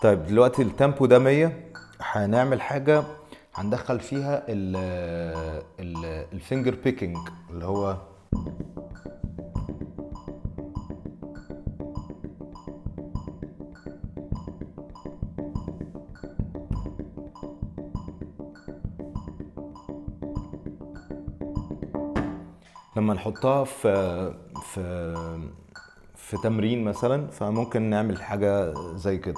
طيب دلوقتي التيمبو ده 100 هنعمل حاجة هندخل فيها ال ال الفينجر بيكينج اللي هو لما نحطها في في في تمرين مثلا فممكن نعمل حاجة زي كده